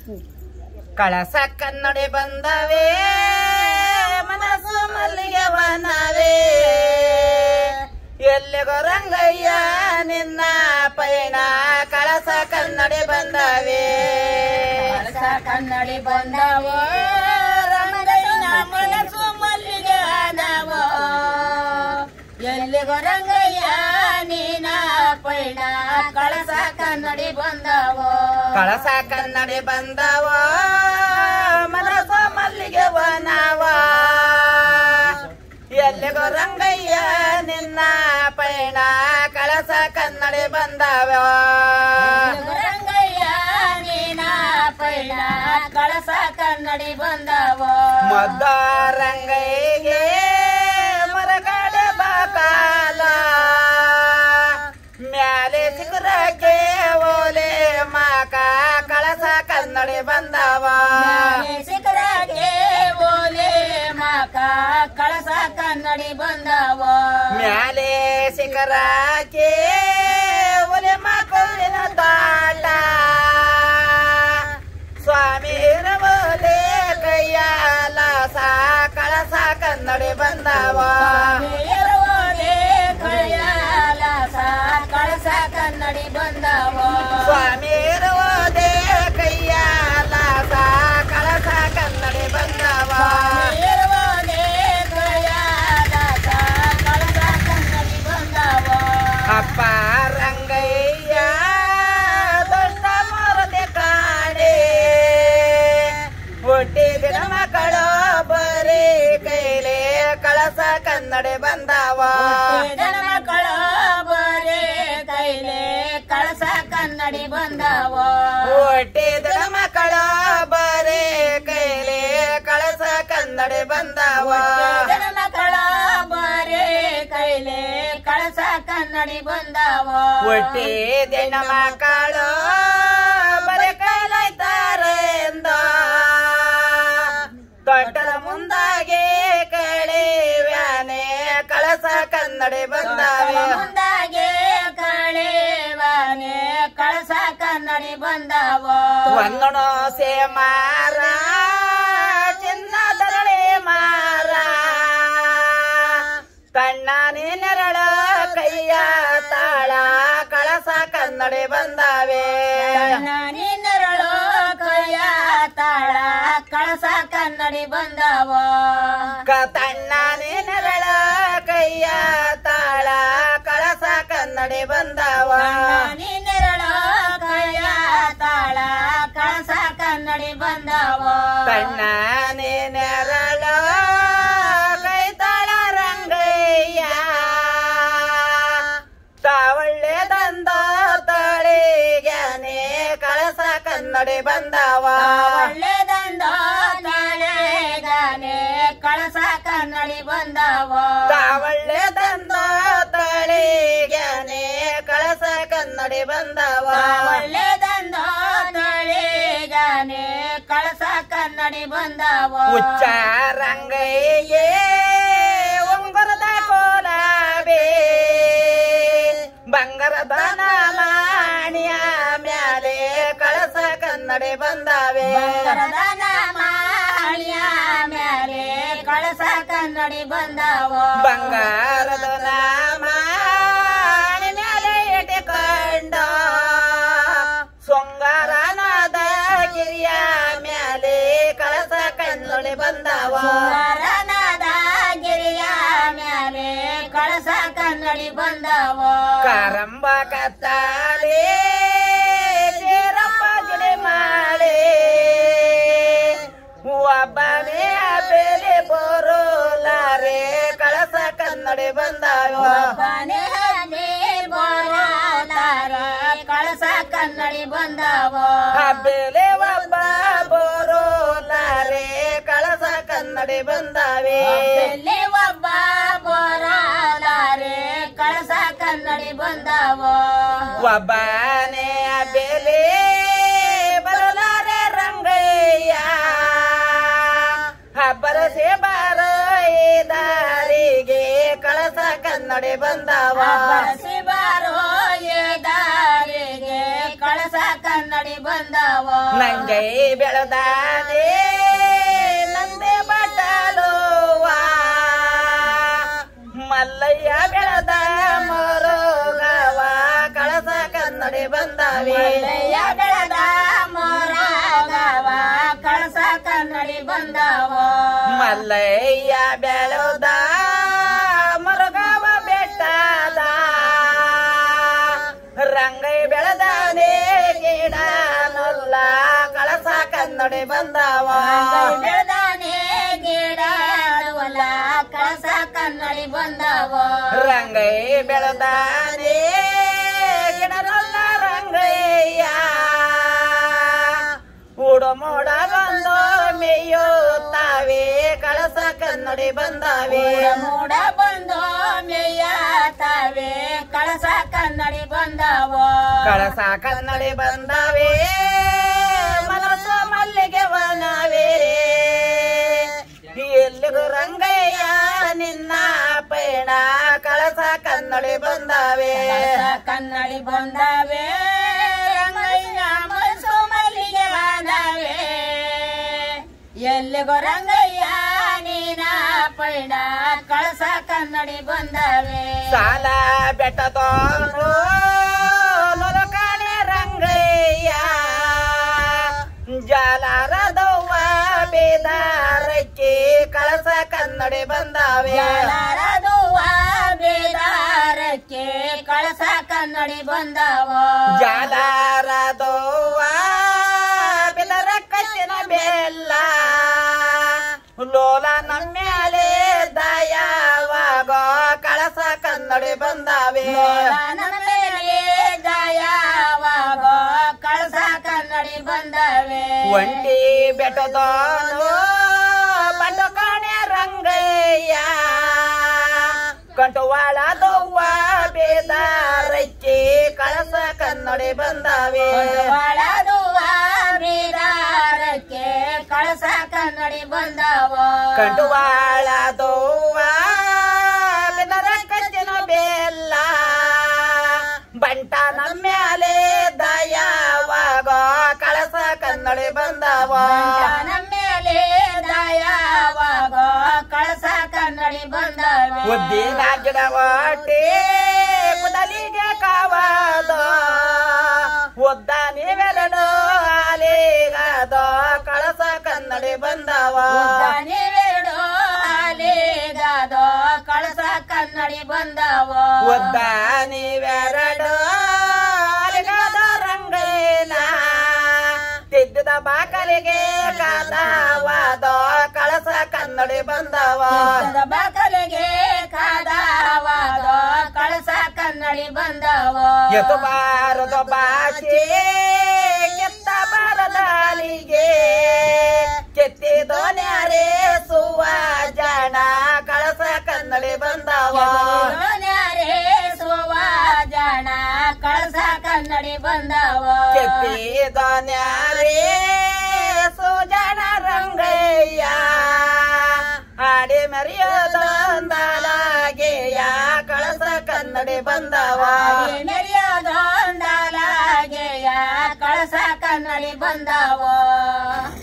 ಕಳಸ ಕನ್ನಡಿ ಬಂದವೇ ಮನಸ್ಸು ಮಲ್ಲಿಗೆ ವನವೇ ಎಲ್ಲಿಗೋ ರಂಗಯ್ಯ ನಿನ್ನ ಪಯಣ ಕಳಸ ಕನ್ನಡಿ ಬಂದವೇ ಕಳಸ ಕನ್ನಡಿ ಬಂದವೋ ರಂಗಯ್ಯನ ಮನಸ್ಸು ಮಲ್ಲಿಗೆ ಆದವೋ ಎಲ್ಲಿಗೋ ರಂಗಯ್ಯ ನೀನ ಪೈಣ ಕಳಸ ಕನ್ನಡಿ ಬಂದವೋ ಕಳಸ ಕನ್ನಡಿ ಬಂದವ ಮನಸ್ಸು ಮಲ್ಲಿಗೆ ವನವ ಎಲ್ಲಿಗೋ ರಂಗಯ್ಯ ನಿನ್ನ ಪಯಣ ಕಳಸ ಕನ್ನಡಿ ಬಂದವ ಎಲ್ಲಿಗೋ ರಂಗಯ್ಯ ನೀನ ಪೈಣ ಕಳಸ ಕನ್ನಡಿ ಬಂದವೋ ಮದ್ದ ರಂಗಯ್ಯಗೆ ಮರಗಡೆ ಬಾಕಾಲ ಮ್ಯಾಲೆ ಸಿಗುರಕ್ಕೆ ಓಲೆ ಮಾಕ ಕಳಸ ಕನ್ನಡಿ ಬಂದವ ಶಿಖರಕ್ಕೆ ಓಲೆ ಮಾಕ ಕಳಸ ಕನ್ನಡಿ ಬಂದವೋ ಮ್ಯಾಲೆ ಶಿಖರಕ್ಕೆ ಒಲೆ ಮಕ್ಕಳಿನ ತಾಟ ಸ್ವಾಮಿ ಇರಬೋಲೆ ಕೈಯಾಲ ಸಾ ಕಳಸ ಕನ್ನಡಿ ಬಂದವ ಇರುವುದೇ ಕೈಯಾಲ ಸಾ ಕಳಸ ಕನ್ನಡಿ ಬಂದವೋ ಸ್ವಾಮಿ ಇರುವುದೇ ಕೈಯಾಲ ಸಾ ಕಳಸ ಕನ್ನಡಿ ಬಂದವ ಇರುವುದೇ ಕೈಯಾಲ ಸಾ ಕಳಸ ಕನ್ನಡಿ ಬಂದವೋ ಅಪ್ಪ ರಂಗಯ್ಯ ದೊಡ್ಡ ಮರದೆ ಕಾಣೆ ಹುಟ್ಟಿದ ಮಕ್ಕಳು ಬರೀ ಕೈಲೆ ಕಳಸ ಕನ್ನಡಿ ಬಂದವ ಜನ ಮಕ್ಕಳು ಬರೇ ಕೈಲೆ ಕಳಸ ಕನ್ನಡಿ ಬಂದವೋ ಹುಟ್ಟಿದ ಮಕ್ಕಳು ಬರೀ ಕೈಲೆ ಕಳಸ ಕನ್ನಡಿ ಬಂದವ ಜನ ಮಕ್ಕಳ ಬರೇ ಕೈಲೆ ಕಳಸ ಕನ್ನಡಿ ಬಂದವೋ ಹುಟ್ಟಿದ ಮಕ್ಕಳು ಬರೀ ಕೈಲಾಯ್ತಾರೆ ಎಂದ ತೊಟ್ಟದ ಮುಂದಾಗೆ ಕಳಿವ್ಯಾನೆ ಕಳಸ ಕನ್ನಡಿ ಬಂದವೆ ಮುಂದಾಗೆ ಕಳೆವಾನೆ ಕಳಸ ಕನ್ನಡಿ ಬಂದವೋ ಒಂದೊಣ ಸೇ ಮಾರ ಚಿನ್ನದರಳೆ ಮಾರ ಕಣ್ಣಾನಿ ನೆರಳ ಕೈಯ ತಾಳ ಕಳಸ ಕನ್ನಡಿ ಬಂದವೆ ನಿನ್ನರಳು ಕೈಯ ತಾಳ ಕಳಸ ಕನ್ನಡಿ ಬಂದವೋ ತಣ್ಣಾನಿ ನೆರಳ ಕೈಯ ತಾಳ ಕಳಸ ಕನ್ನಡಿ ಬಂದವ ನಿನ್ನರಳು ಕೈಯ ತಾಳ ಕಳಸ ಕನ್ನಡಿ ಬಂದವೋ ತಣ್ಣಾನಿ ನೆರಳ ಕೈ ತಾಳ ರಂಗಯ್ಯ ತಾವಳ್ಳೆ ದಂದ ತಳಿಗ್ಯಾನೆ ಕಳಸ ಕನ್ನಡಿ ಬಂದವ ಒಳ್ಳೆದಂದ ತಾಳೆಗಾನೆ ಕಳಸ ಕನ್ನಡಿ ಬಂದವೋ ತಾವಳ್ಳೆ ದಂದ ತಳಿಗ್ಯಾನೆ ಕಳಸ ಕನ್ನಡಿ ಬಂದವ ಒಳ್ಳೆದಂದ ತಾಳೆಗಾನೆ ಕಳಸ ಕನ್ನಡಿ ಬಂದವೋ ಉಚ್ಚ ರಂಗಯ್ಯೇ ಉಂಗುರದ ಕೋಲವೇ ಬಂಗಾರದ ಮಾಣಿಯ ಮ್ಯಾಲೆ ಕಳಸ ಕನ್ನಡಿ ಬಂದವೆ ಬಂಗಾರದ ಮಾಳಿಯ ಮ್ಯಾಲೆ ಕಳಸ ಕನ್ನಡಿ ಬಂದವೋ ಬಂಗಾರದ ಮಾಣಿ ಮ್ಯಾಲೆ ಇಟ್ಟುಕೊಂಡ ಸೊಂಗಾರನಾದ ಗಿರಿಯ ಮ್ಯಾಲೆ ಕಳಸ ಕನ್ನಡಿ ಬಂದವ ಸುಂದರನಾದ ಗಿರಿಯ ಮ್ಯಾಲೆ ಕಳಸ ಕನ್ನಡಿ ಬಂದವೋ ಕಾರಂಬ ಕತ್ತಾಳೆ ಜೇರಪ್ಪ ಗಿಳಿ ಮಾಳೆ ಒಬ್ಬನೇ ಬೆಲೆ ಬರೋಲಾರೆ ಕಳಸ ಕನ್ನಡಿ ಬಂದಾವ ಒಬ್ಬನೇ ಹಳ್ಳಿ ಬರೋಲಾರ ಕಳಸ ಕನ್ನಡಿ ಬಂದವೋ ಬೆಲೆ ಒಬ್ಬ ಬರೋಲಾರೆ ಕಳಸ ಕನ್ನಡಿ ಬಂದಾವೆ ಎಲ್ಲಿ ಒಬ್ಬ ಬರೋಲಾರೆ ಕಳಸ ಕನ್ನಡಿ ಬಂದವೋ ಒಬ್ಬನೇ ಬೆಲೆ ಬರಲಾರೆ ರಂಗಯ್ಯ ಹಬ್ಬರಸೆ ಬಾರ ದಾರಿಗೆ ಕಳಸ ಕನ್ನಡಿ ಬಂದವ ಬರಸಿ ಬಾರೋ ಏ ದಾರಿಗೆ ಕಳಸ ಕನ್ನಡಿ ಬಂದವೋ ನಂಗೈ ಬೆಳೆದಾನೆ ನಂದೆ ಬಟಲುವ ಮಲ್ಲಯ್ಯ ಬೆಳೆದ ಮರುಗವ ಕಳಸ ಕನ್ನಡಿ ಬಂದವೆ ಮಲ್ಲಯ್ಯ ಬೆಳೆದ ಮೊರಗವ ಕಳಸ ಕನ್ನಡಿ ಬಂದವ ಮಲ್ಲಯ್ಯ ಬೆಳೆದ ಮರುಗವ ಬೆಟ್ಟದ ರಂಗೈ ಬೆಳೆದಾನೆ ಗಿಡ ನಲ್ಲ ಕಳಸ ಕನ್ನಡಿ ಬಂದವ ಬೆಳೆದಾನೆ ಗಿಡ ಹೊಲ ಕಳಸ ಕನ್ನಡಿ ಬಂದವ ರಂಗೈ ಬೆಳೆದಾನೆ ಗಿಡನಲ್ಲ ರಂಗಯ್ಯ ಉಡಮೋಡ ಬಂದು ಮೇಯುತ್ತಾವೆ ಕಳಸ ಕನ್ನಡಿ ಬಂದಾವೆ ಮೂಡ ಬಂದು ಮೇಯತಾವೆ ಕಳಸ ಕನ್ನಡಿ ಬಂದವ ಕಳಸ ಕನ್ನಡಿ ಬಂದಾವೆ ಮನಸ್ಸು ಮಲ್ಲಿಗೆ ವನವೇ ಎಲ್ಲಿಗೂ ರಂಗಯ್ಯ ನಿನ್ನ ಪಯಣ ಕಳಸ ಕನ್ನಡಿ ಬಂದಾವೆ ಕಳಸ ಕನ್ನಡಿ ಬಂದವೆ ರಂಗಯ್ಯ ಮನಸ್ಸು ಮಲ್ಲಿಗೆ ಬಂದವೆ ಎಲ್ಲಿಗೋ ರಂಗಯ್ಯ ನೀನ ಪೈಡ ಕಳಸ ಕನ್ನಡಿ ಬಂದವೆ ಸಾಲ ಬೆಟ್ಟದೋರು ಲೊಲಕಾಣೆ ರಂಗಯ್ಯ ಜಾಲಾರದವ್ವ ಬೇದಾರಕ್ಕೆ ಕಳಸ ಕನ್ನಡಿ ಬಂದಾವೆ ಯಾರದುವ ಬೇದಾರಕ್ಕೆ ಕಳಸ ಕನ್ನಡಿ ಬಂದವ ಜಾಲಾರದವ್ವ ಬಿಲರ ಕಚ್ಚಿನ ಬೆಲ್ಲ ಲೋಲ ನಮ್ಮ್ಯಾಲೆ ದಯಾವಾಗೋ ಕಳಸ ಕನ್ನಡಿ ಬಂದಾವೆ ನನ್ನ ಮೇಲೆ ದಯಾವಾಗ ಕಳಸ ಕನ್ನಡಿ ಬಂದವೆ ಒಂಟಿ ಬೆಟ್ಟದೋನು ಬಂಡು ಕಾಣೆ ರಂಗಯ್ಯ ಕಂಟುವಾಳದವ್ವ ಬೇದಾರಕ್ಕೆ ಕಳಸ ಕನ್ನಡಿ ಬಂದಾವೆ ಒಳದುವ ಬೀರಾರಕ್ಕೆ ಕಳಸ ಕನ್ನಡಿ ಬಂದವ ಕಂಟುವಾಳದವ್ವ ಬಿಲರ ಕಚ್ಚಿನ ಬೆಲ್ಲ ಬಂಟ ನಮ್ಮ್ಯಾಲೆ ದಯಾವಾಗೋ ಕಳಸ ಕನ್ನಡಿ ಬಂದಾವ ನಮ್ಮ ಮೇಲೆ ದಯಾವಾಗ ಕಳಸ ಕನ್ನಡಿ ಬಂದವೆ ಉದ್ದಿನ ಗಿಡ ಒಟ್ಟಿ ಕುದಲಿಗೆ ಕಾವಾದ ಉದ್ದ ನೀವೆರಡು ಆಲಿಗಾದ ಕಳಸ ಕನ್ನಡಿ ಬಂದವ ನೀವೆರಡು ಆಲಿಗಾದ ಕಳಸ ಕನ್ನಡಿ ಬಂದವ ಉದ್ದ ನೀವೆರಡು ಆಲಿಗಾದ ರಂಗೇನ ತಿದ್ದಿದ ಬಾಕಲಿಗೆ ಕಾದವಾದ ಕಳಸ ಕನ್ನಡಿ ಬಂದವ ಚಿತ್ತದ ಬಾಕಲಿಗೆ ಕಾದವಾದ ಕಳಸ ಕನ್ನಡಿ ಬಂದವ ಎತ್ತು ಬಾರದ ಬಾಚೆ ಕೆತ್ತ ಬಾರದಾಲಿಗೆ ಕೆತ್ತಿದ ನ್ಯಾರೆ ಸುವ ಜನ ಕಳಸ ಕನ್ನಡಿ ಬಂದವ ನ್ಯಾರೇ ಸುವ ಜನ ಕಳಸ ಕನ್ನಡಿ ಬಂದವ ಕೆತ್ತಿದ ನ್ಯಾರೆ ಸುಜನ ರಂಗಯ್ಯ ಆಡಿ ಮೆರೆಯೋದೊಂದಲಾಗೆಯ ಕಳಸ ಕನ್ನಡಿ ಬಂದವ ಮೆರೆಯೋದೊಂದಲಾಗೆಯ ಕಳಸ ಕನ್ನಡಿ ಬಂದವ